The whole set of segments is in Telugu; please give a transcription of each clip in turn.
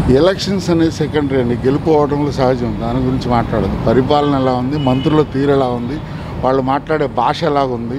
ఎలక్షన్స్ అనేది సెకండరీ అండి గెలుపోవడంలో సహజం దాని గురించి మాట్లాడదు పరిపాలన ఎలా ఉంది మంత్రుల తీరు ఎలా ఉంది వాళ్ళు మాట్లాడే భాష ఎలాగుంది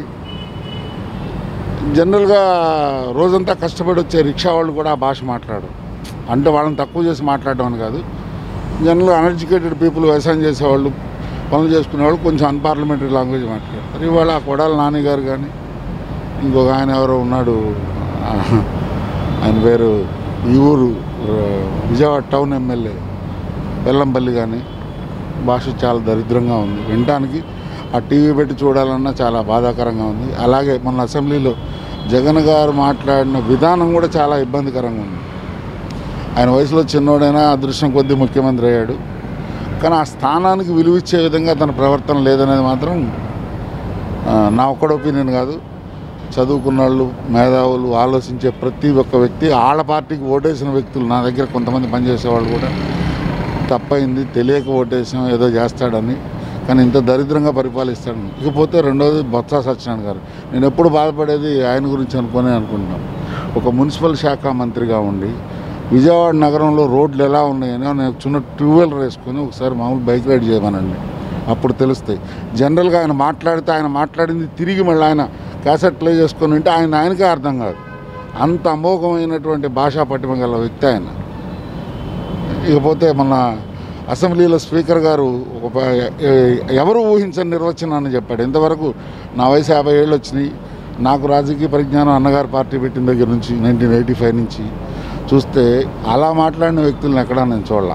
జనరల్గా రోజంతా కష్టపడి వచ్చే రిక్షా వాళ్ళు కూడా ఆ భాష మాట్లాడరు అంటే వాళ్ళని తక్కువ చేసి మాట్లాడడం అని కాదు జనరల్గా అన్ఎడ్యుకేటెడ్ పీపుల్ వ్యవసాయం చేసేవాళ్ళు పనులు చేసుకునే వాళ్ళు కొంచెం అన్పార్లమెంటరీ లాంగ్వేజ్ మాట్లాడతారు ఇవాళ ఆ కొడాల నాని గారు కానీ ఇంకొక ఆయన ఎవరో ఉన్నాడు ఆ, ఆయన పేరు ఈ ఊరు ఆ, విజయవాడ టౌన్ ఎమ్మెల్యే బెల్లంపల్లి కానీ భాష చాలా దరిద్రంగా ఉంది వినటానికి ఆ టీవీ పెట్టి చూడాలన్నా చాలా బాధాకరంగా ఉంది అలాగే మన అసెంబ్లీలో జగన్ గారు మాట్లాడిన విధానం కూడా చాలా ఇబ్బందికరంగా ఉంది ఆయన వయసులో చిన్నోడైనా అదృష్టం కొద్దీ ముఖ్యమంత్రి అయ్యాడు కానీ ఆ స్థానానికి విలువిచ్చే విధంగా తన ప్రవర్తన లేదనేది మాత్రం ఆ, నా ఒక్కడ ఒపీనియన్ కాదు చదువుకున్న వాళ్ళు మేధావులు ఆలోచించే ప్రతి ఒక్క వ్యక్తి ఆళ్ళ పార్టీకి ఓటేసిన వ్యక్తులు నా దగ్గర కొంతమంది పనిచేసేవాళ్ళు కూడా తప్పైంది తెలియక ఓటేసాం ఏదో చేస్తాడని కానీ ఇంత దరిద్రంగా పరిపాలిస్తాడు ఇకపోతే రెండోది బొత్స సత్యనారాయణ గారు నేను ఎప్పుడు బాధపడేది ఆయన గురించి అనుకునే అనుకుంటున్నాను ఒక మున్సిపల్ శాఖ మంత్రిగా ఉండి విజయవాడ నగరంలో రోడ్లు ఎలా ఉన్నాయని నేను చిన్న టూ వీలర్ వేసుకొని ఒకసారి మామూలు బైక్ రైడ్ చేయమనండి అప్పుడు తెలుస్తాయి జనరల్గా ఆయన మాట్లాడితే ఆయన మాట్లాడింది తిరిగి మళ్ళీ ఆయన క్యాసెట్ ప్లే చేసుకొని ఉంటే ఆయన ఆయనకే అర్థం కాదు అంత అమోఘమైనటువంటి భాషా పటిమ గల వ్యక్తి ఆయన ఇకపోతే మన అసెంబ్లీలో స్పీకర్ గారు ఒక ప- ఎ- ఎవరు ఊహించని నిర్వచనాన్ని చెప్పాడు ఇంతవరకు నా వయసు యాభై ఏళ్ళు వచ్చినాయి నాకు రాజకీయ పరిజ్ఞానం అన్నగారు పార్టీ పెట్టిన దగ్గర నుంచి నైన్టీన్ ఎయిటీ ఫైవ్ నుంచి చూస్తే అలా మాట్లాడిన వ్యక్తులను ఎక్కడా నేను చూడాల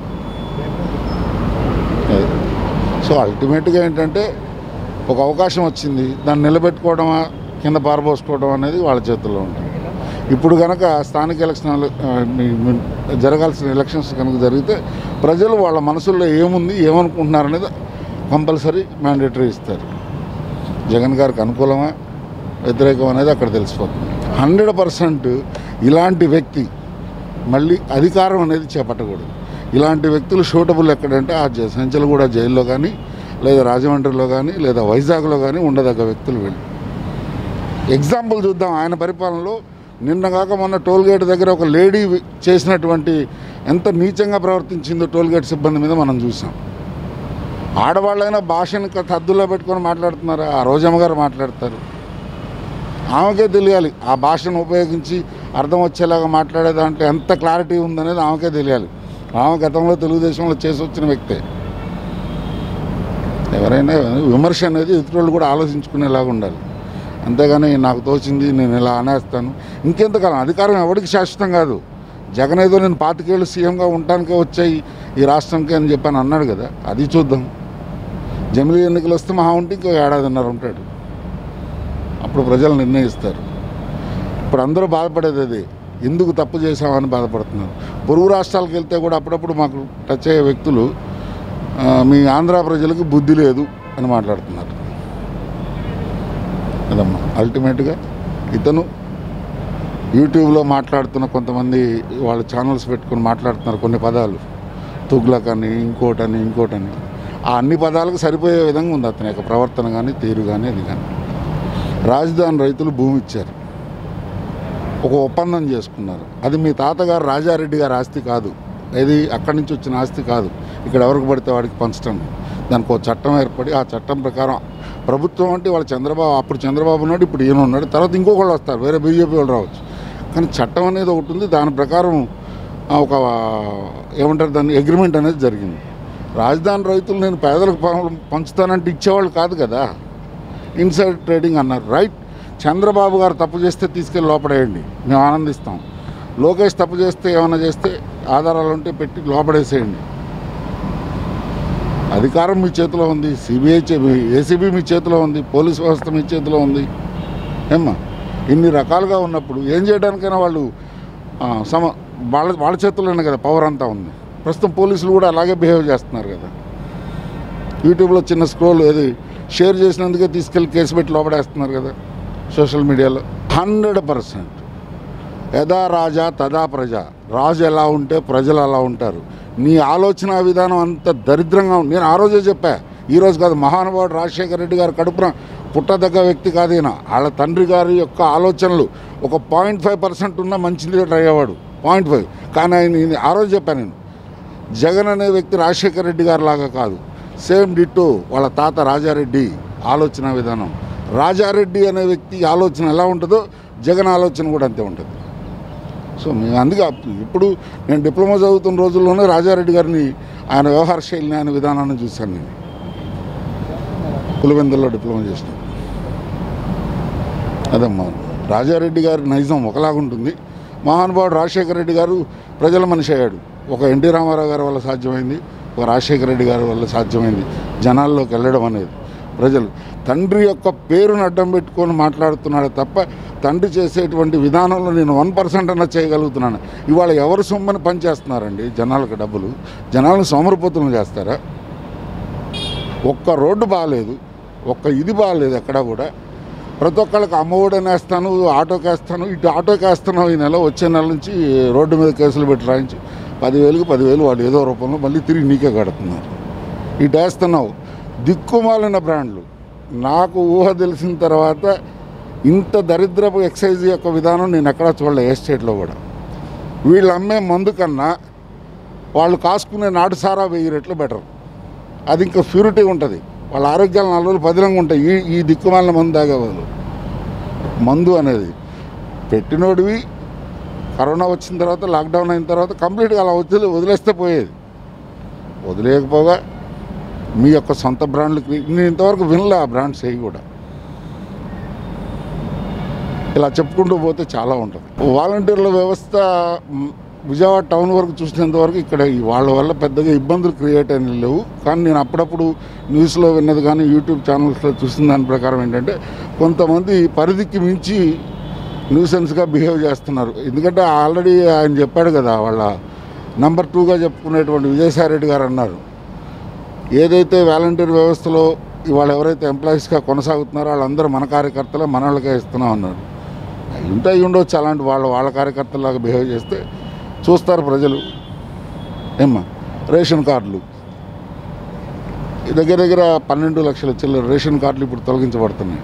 సో అల్టిమేట్గా ఏంటంటే ఒక అవకాశం వచ్చింది దాన్ని నిలబెట్టుకోవడమా కింద పారబోసుకోవడం అనేది వాళ్ళ చేతుల్లో ఉంటుంది ఇప్పుడు కనుక స్థానిక ఎలక్షన్ జరగాల్సిన ఎలక్షన్స్ కనుక జరిగితే ప్రజలు వాళ్ళ మనసుల్లో ఏముంది ఏమనుకుంటున్నారు అనేది కంపల్సరీ మ్యాండేటరీ ఇస్తారు జగన్ గారికి అనుకూలమా వ్యతిరేకం అనేది అక్కడ తెలిసిపోతుంది హండ్రెడ్ పర్సెంట్ ఇలాంటి వ్యక్తి మళ్ళీ అధికారం అనేది చేపట్టకూడదు ఇలాంటి వ్యక్తులు షూటబుల్ ఎక్కడంటే ఆ జ- సంచలగూడ జైల్లో కానీ లేదా రాజమండ్రిలో కానీ లేదా వైజాగ్లో కానీ ఉండదగ్గ వ్యక్తులు వీళ్ళు ఎగ్జాంపుల్ చూద్దాం ఆయన పరిపాలనలో నిన్నగాక మొన్న టోల్ గేట్ దగ్గర ఒక లేడీ వి- చేసినటువంటి ఎంత నీచంగా ప్రవర్తించిందో టోల్ గేట్ సిబ్బంది మీద మనం చూసాం ఆడవాళ్ళైనా భాషని క- హద్దుల్లో పెట్టుకొని మాట్లాడుతున్నారు ఆ రోజమ్మ గారు మాట్లాడతారు ఆమెకే తెలియాలి ఆ భాషను ఉపయోగించి అర్థం వచ్చేలాగా మాట్లాడే దాంట్లో ఎంత క్లారిటీ ఉందనేది ఆమెకే తెలియాలి ఆమె గతంలో తెలుగుదేశంలో చేసి వచ్చిన వ్యక్తే ఎవరైనా విమర్శ అనేది ఇతరులు కూడా ఆలోచించుకునేలాగా ఉండాలి అంతేగాని నాకు తోచింది నేను ఇలా అనేస్తాను ఇంకెంతకాలం అధికారం ఎవరికి శాశ్వతం కాదు జగన్ ఏదో నేను పాతికేళ్ళు సీఎంగా ఉండటానికే వచ్చాయి ఈ రాష్ట్రంకి అని చెప్పని అన్నాడు కదా అది చూద్దాం జమిలీ ఎన్నికలు వస్తే మహా ఉంటే ఇంకో ఏడాదిన్నర ఉంటాడు అప్పుడు ప్రజలు నిర్ణయిస్తారు ఇప్పుడు అందరూ బాధపడేది అది ఎందుకు తప్పు చేశామని బాధపడుతున్నారు పొరుగు రాష్ట్రాలకు వెళ్తే కూడా అప్పుడప్పుడు మాకు టచ్ అయ్యే వ్యక్తులు ఆ, మీ ఆంధ్ర ప్రజలకు బుద్ధి లేదు అని మాట్లాడుతున్నారు అదమ్మా అల్టిమేట్గా ఇతను యూట్యూబ్లో మాట్లాడుతున్న కొంతమంది వాళ్ళ ఛానల్స్ పెట్టుకొని మాట్లాడుతున్నారు కొన్ని పదాలు తుగ్లక్ అని ఇంకోటని ఇంకోటని ఆ అన్ని పదాలకు సరిపోయే విధంగా ఉంది అతని యొక్క ప్రవర్తన కానీ తీరు కానీ అది కానీ రాజధాని రైతులు భూమి ఇచ్చారు ఒక ఒప్పందం చేసుకున్నారు అది మీ తాతగారు రాజారెడ్డి గారి ఆస్తి కాదు ఇది అక్కడి నుంచి వచ్చిన ఆస్తి కాదు ఇక్కడ ఎవరికి పడితే వాడికి పంచడం దానికి ఒక చట్టం ఏర్పడి ఆ చట్టం ప్రకారం ప్రభుత్వం అంటే వాళ్ళ చంద్రబాబు అప్పుడు చంద్రబాబు ఉన్నాడు ఇప్పుడు ఈయన ఉన్నాడు తర్వాత ఇంకొకళ్ళు వస్తారు వేరే బీజేపీ వాళ్ళు రావచ్చు కానీ చట్టం అనేది ఒకటి ఉంది దాని ప్రకారం ఆ, ఒక ఏమంటారు దాన్ని అగ్రిమెంట్ అనేది జరిగింది రాజధాని రైతులు నేను పేదలకు పం- పంచుతానంటే ఇచ్చేవాళ్ళు కాదు కదా ఇన్సైడ్ ట్రేడింగ్ అన్నారు రైట్ చంద్రబాబు గారు తప్పు చేస్తే తీసుకెళ్ళి లోపడేయండి మేము ఆనందిస్తాం లోకేష్ తప్పు చేస్తే ఏమైనా చేస్తే ఆధారాలు ఉంటే పెట్టి లోపడేసేయండి అధికారం మీ చేతిలో ఉంది సిబిఐ ఏసీబీ మీ చేతిలో ఉంది పోలీస్ వ్యవస్థ మీ చేతిలో ఉంది ఏమ్మా ఇన్ని రకాలుగా ఉన్నప్పుడు ఏం చేయడానికైనా వాళ్ళు ఆ, సమ వాళ్ళ వాళ్ళ చేతుల్లోనే కదా పవర్ అంతా ఉంది ప్రస్తుతం పోలీసులు కూడా అలాగే బిహేవ్ చేస్తున్నారు కదా యూట్యూబ్లో చిన్న స్క్రోల్ ఏది షేర్ చేసినందుకే తీసుకెళ్ళి కేసు పెట్టి లోపడేస్తున్నారు కదా సోషల్ మీడియాలో హండ్రెడ్ పర్సెంట్ యథా రాజా తదా ప్రజ రాజు ఎలా ఉంటే ప్రజలు అలా ఉంటారు నీ ఆలోచన విధానం అంత దరిద్రంగా ఉంది నేను ఆ రోజే చెప్పా ఈ రోజు కాదు మహానుభావుడు రాజశేఖర రెడ్డి గారు కడుపున పుట్టదగ్గ వ్యక్తి కాదు ఈయన వాళ్ళ తండ్రి గారి యొక్క ఆలోచనలు ఒక పాయింట్ ఫైవ్ పర్సెంట్ ఉన్న మంచి లీడర్ అయ్యేవాడు పాయింట్ ఫైవ్ కానీ ఆయన ఈయన ఆ రోజు చెప్పాను నేను జగన్ అనే వ్యక్తి రాజశేఖర రెడ్డి గారి లాగా కాదు సేమ్ డిట్టో వాళ్ళ తాత రాజారెడ్డి ఆలోచన విధానం రాజారెడ్డి అనే వ్యక్తి ఆలోచన ఎలా ఉంటుందో జగన్ ఆలోచన కూడా అంతే ఉంటుంది సో మేము అందుకే అప్- ఇప్పుడు నేను డిప్లొమా చదువుతున్న రోజుల్లోనే రాజారెడ్డి గారిని ఆయన వ్యవహార శైలిని ఆయన విధానాన్ని చూశాను నేను పులివెందుల్లో డిప్లొమా చేసిన అదమ్మా రాజారెడ్డి గారి నైజం ఒకలాగుంటుంది మహానుభావుడు రాజశేఖర రెడ్డి గారు ప్రజల మనిషి అయ్యాడు ఒక ఎన్టీ రామారావు గారి వల్ల సాధ్యమైంది ఒక రాజశేఖర రెడ్డి గారి వల్ల సాధ్యమైంది జనాల్లోకి వెళ్ళడం అనేది ప్రజలు తండ్రి యొక్క పేరును అడ్డం పెట్టుకొని మాట్లాడుతున్నాడు తప్ప తండ్రి చేసేటువంటి విధానంలో నేను వన్ పర్సెంట్ అన్న చేయగలుగుతున్నాను ఇవాళ ఎవరు సొమ్మని పని చేస్తున్నారండి జనాలకు డబ్బులు జనాలను సోమరిపోతులను చేస్తారా ఒక్క రోడ్డు బాగాలేదు ఒక్క ఇది బాగాలేదు ఎక్కడా కూడా ప్రతి ఒక్కళ్ళకి అమ్మఒడని వేస్తాను ఆటోకి వేస్తాను ఇటు ఆటోకి వేస్తున్నావు ఈ నెల వచ్చే నెల నుంచి రోడ్డు మీద కేసులు పెట్టి రాయించి పదివేలకు పదివేలు వాళ్ళు ఏదో రూపంలో మళ్ళీ తిరిగి నీకే కడుతున్నారు ఇటు వేస్తున్నావు దిక్కుమాలిన బ్రాండ్లు నాకు ఊహ తెలిసిన తర్వాత ఇంత దరిద్రపు ఎక్సైజ్ యొక్క విధానం నేను ఎక్కడా చూడలే ఏ స్టేట్లో కూడా వీళ్ళు అమ్మే మందు కన్నా వాళ్ళు కాసుకునే నాటు సారా వెయ్యి రెట్లు బెటర్ అది ఇంకా ప్యూరిటీ ఉంటుంది వాళ్ళ ఆరోగ్యాలు నాలుగు రోజులు పదిలంగా ఉంటాయి ఈ ఈ దిక్కుమాలిన మందు తాగేవాళ్ళు మందు అనేది పెట్టినోడివి కరోనా వచ్చిన తర్వాత లాక్డౌన్ అయిన తర్వాత కంప్లీట్గా అలా వదిలే వదిలేస్తే పోయేది వదిలేకపోగా మీ యొక్క సొంత బ్రాండ్లు క్రి- నేను ఇంతవరకు వినలే ఆ బ్రాండ్స్ అవి కూడా ఇలా చెప్పుకుంటూ పోతే చాలా ఉంటుంది వాలంటీర్ల వ్యవస్థ మ్, విజయవాడ టౌన్ వరకు చూసినంత వరకు ఇక్కడ ఈ వాళ్ళ వల్ల పెద్దగా ఇబ్బందులు క్రియేట్ అయిన లేవు కానీ నేను అప్పుడప్పుడు న్యూస్లో విన్నది కానీ యూట్యూబ్ ఛానల్స్లో చూసిన దాని ప్రకారం ఏంటంటే కొంతమంది పరిధికి మించి న్యూసెన్స్గా బిహేవ్ చేస్తున్నారు ఎందుకంటే ఆల్రెడీ ఆయన చెప్పాడు కదా వాళ్ళ నంబర్ టూగా చెప్పుకునేటువంటి విజయసాయిరెడ్డి గారు అన్నారు ఏదైతే వాలంటీర్ వ్యవస్థలో ఇవాళ ఎవరైతే ఎంప్లాయీస్గా కొనసాగుతున్నారో వాళ్ళందరూ మన కార్యకర్తలే మన వాళ్ళకే ఇస్తున్నాం అన్నారు అయి ఉంటే అయి ఉండొచ్చు అలాంటి వాళ్ళు వాళ్ళ కార్యకర్తలాగా బిహేవ్ చేస్తే చూస్తారు ప్రజలు ఏమ్మా రేషన్ కార్డులు ఈ దగ్గర దగ్గర పన్నెండు లక్షల చిల్లర రేషన్ కార్డులు ఇప్పుడు తొలగించబడుతున్నాయి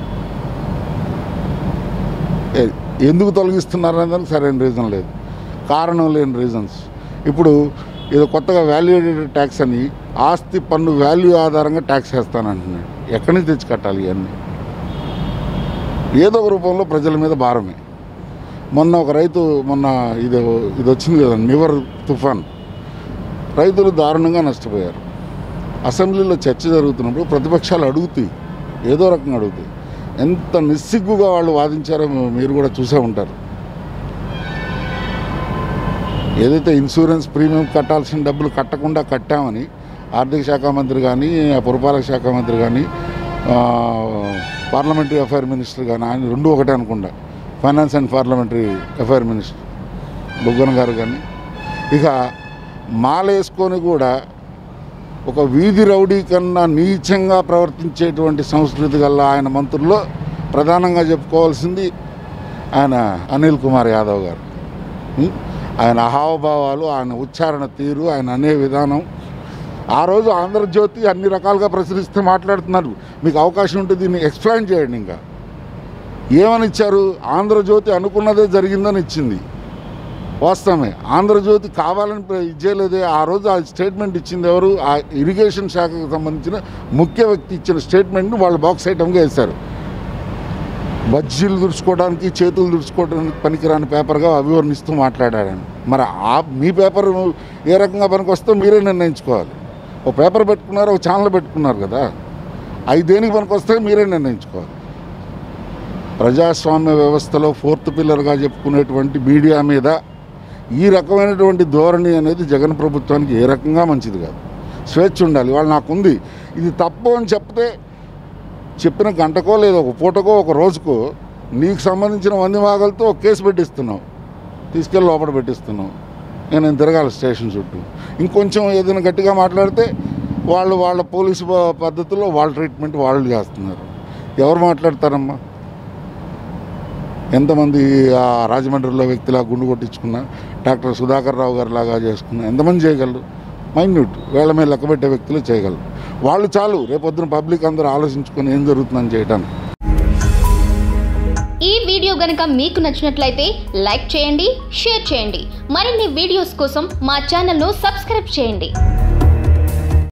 ఏ- ఎందుకు తొలగిస్తున్నారు అనే దానికి సరైన రీజన్ లేదు కారణం లేని రీజన్స్ ఇప్పుడు ఏదో కొత్తగా వాల్యూడెడ్ ట్యాక్స్ అని ఆస్తి పన్ను వాల్యూ ఆధారంగా ట్యాక్స్ వేస్తానంటున్నాడు ఎక్కడి నుంచి తెచ్చి కట్టాలి ఇవన్నీ ఏదో ఒక రూపంలో ప్రజల మీద భారమే మొన్న ఒక రైతు మొన్న ఇది ఇది వచ్చింది కదా నివర్ తుఫాన్ రైతులు దారుణంగా నష్టపోయారు అసెంబ్లీలో చర్చ జరుగుతున్నప్పుడు ప్రతిపక్షాలు అడుగుతాయి ఏదో రకంగా అడుగుతాయి ఎంత నిస్సిగ్గుగా వాళ్ళు వాదించారో మీరు కూడా చూసే ఉంటారు ఏదైతే ఇన్సూరెన్స్ ప్రీమియం కట్టాల్సిన డబ్బులు కట్టకుండా కట్టామని ఆర్థిక శాఖ మంత్రి కానీ పురపాలక శాఖ మంత్రి కానీ పార్లమెంటరీ అఫైర్ మినిస్టర్ కానీ ఆయన రెండు ఒకటే అనుకుంటా finance and parliamentary affair minister Buggana garu కానీ ఇక మాలేసుకొని కూడా ఒక వీధి రౌడీ కన్నా నీచంగా ప్రవర్తించేటువంటి సంస్కృతి గల ఆయన మంత్రుల్లో ప్రధానంగా చెప్పుకోవాల్సింది ఆయన అనిల్ కుమార్ యాదవ్ గారు ఉం? ఆయన హావభావాలు ఆయన ఉచ్చారణ తీరు ఆయన అనే విధానం ఆ రోజు ఆంధ్రజ్యోతి అన్ని రకాలుగా ప్రచురిస్తే మాట్లాడుతున్నారు మీకు అవకాశం ఉంటే దీన్ని ఎక్స్ప్లెయిన్ చేయండి ఇంకా ఏమని ఇచ్చారు ఆంధ్రజ్యోతి అనుకున్నదే జరిగిందని ఇచ్చింది వాస్తవమే ఆంధ్రజ్యోతి కావాలని ప్ర- ఇది చేయలేదే ఆ రోజు ఆ స్టేట్మెంట్ ఇచ్చింది ఎవరు ఆ ఇరిగేషన్ శాఖకు సంబంధించిన ముఖ్య వ్యక్తి ఇచ్చిన స్టేట్మెంట్ని వాళ్ళు బాక్స్ ఐటమ్గా వేశారు బజ్జీలు దుడుచుకోవడానికి చేతులు దుడుచుకోవడానికి పనికిరాని పేపర్గా అభివర్ణిస్తూ మాట్లాడాడు ఆయన. మరి ఆ మీ పేపర్ ఏ రకంగా పనికి వస్తే మీరే నిర్ణయించుకోవాలి ఒక పేపర్ పెట్టుకున్నారు ఒక ఛానల్ పెట్టుకున్నారు కదా అవి దేనికి పనికి వస్తే మీరే నిర్ణయించుకోవాలి ప్రజాస్వామ్య వ్యవస్థలో ఫోర్త్ పిల్లర్గా చెప్పుకునేటువంటి మీడియా మీద ఈ రకమైనటువంటి ధోరణి అనేది జగన్ ప్రభుత్వానికి ఏ రకంగా మంచిది కాదు స్వేచ్ఛ ఉండాలి వాళ్ళు నాకుంది ఇది తప్పు అని చెప్తే చెప్పిన గంటకో లేదా ఒక పూటకో ఒక రోజుకో నీకు సంబంధించిన వంది వాగలతో ఒక కేసు పెట్టిస్తున్నావు తీసుకెళ్ళి లోపల పెట్టిస్తున్నావు నేను నేను తిరగాలి స్టేషన్ చుట్టూ ఇంకొంచెం ఏదైనా గట్టిగా మాట్లాడితే వాళ్ళు వాళ్ళ పోలీసు ప- పద్ధతిలో వాళ్ళ ట్రీట్మెంట్ వాళ్ళు చేస్తున్నారు ఎవరు మాట్లాడతారమ్మా ఎంతమంది ఆ రాజమండ్రిలో వ్యక్తిలా గుండు కొట్టించుకున్నా డాక్టర్ సుధాకర్ రావు గారు లాగా చేసుకున్నా ఎంతమంది చేయగలరు మైన్యూట్ వేళ్ల మీద లెక్కబెట్టే వ్యక్తులు చేయగలరు వాళ్ళు చాలు రేపొద్దున పబ్లిక్ అందరూ ఆలోచించుకొని ఏం జరుగుతుందని చేయడానికి ఈ వీడియో గనుక మీకు నచ్చినట్లయితే లైక్ చేయండి షేర్ చేయండి మరిన్ని వీడియోస్ కోసం మా ఛానల్ను సబ్స్క్రైబ్ చేయండి